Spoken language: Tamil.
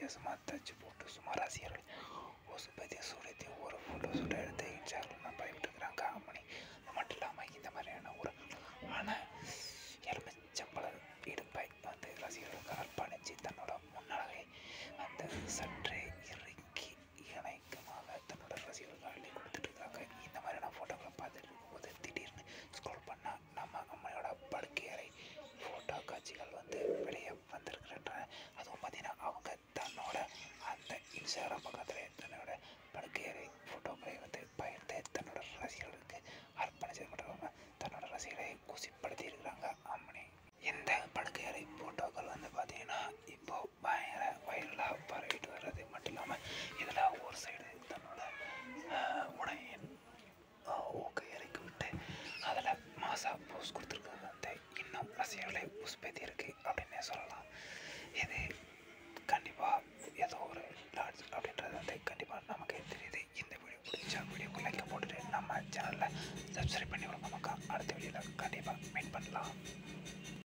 வித்தியாசமாக தச்சு போட்டு சும்மா ரசிகர்கள் உசுப்பத்தியும் சூரியத்தையும் ஒரு ஃபோட்டோ ஷூட்டை எடுத்து இன்ஸ்டாகிராமில் பதிவிட்டுருக்குறாங்க அம்மணி அது மட்டும் இல்லாமல் இந்த மாதிரியான ஒரு ஆனால் எலுமிச்சம்பழ இடுப்பை வந்து ரசிகர்களுக்கு அர்ப்பணித்து தன்னோட முன்னழகை அந்த சற்றே இறுக்கி இணைக்கமாக தன்னோட ரசிகர்களுக்கு அள்ளி கொடுத்துட்டு இருக்காங்க இந்த மாதிரியான ஃபோட்டோக்களை பார்த்துட்டு இருக்கும்போது திடீர்னு ஸ்க்ரோல் பண்ணால் நம்ம அம்மையோட படுக்கையறை ஃபோட்டோ காட்சிகள் வந்து வெளியே வந்திருக்கின்றன அதுவும் பார்த்தீங்கன்னா அவங்க தன்னோட அந்த இன்ஸ்டாகிராம் பக்கத்தில் தன்னோட படுக்கையறை ஃபோட்டோக்களை வந்து பகிர்ந்து தன்னோட ரசிகர்களுக்கு அர்ப்பணிச்சது மட்டும் இல்லாமல் தன்னோட ரசிகர்களை குசிப்படுத்தி இருக்கிறாங்க அம்மனி இந்த படுக்கையறை ஃபோட்டோக்கள் வந்து பார்த்தீங்கன்னா இப்போ பயங்கர வைரலாக பரவிட்டு வர்றது மட்டும் இல்லாமல் இதில் ஒரு சைடு தன்னோட ஆஹ், உடையின் ஊக்க இறக்கி விட்டு அதில் மாசா போஸ் கொடுத்துருக்கிறது வந்து இன்னும் ரசிகர்களை உஸ்பேத்தி இருக்கு அப்படின்னே சொல்லலாம் இது கண்டிப்பாக ஏதோ ஒரு லாட்ஜ் அப்படின்றது வந்து கண்டிப்பாக நமக்கு தெரியுது இந்த வீடியோ பிடிச்சா வீடியோக்கு லைக் போட்டுட்டு நம்ம சேனலில் சப்ஸ்கிரைப் பண்ணி விடுங்க மக்கா அடுத்த வீடியோவில் கண்டிப்பாக மீட் பண்ணலாம்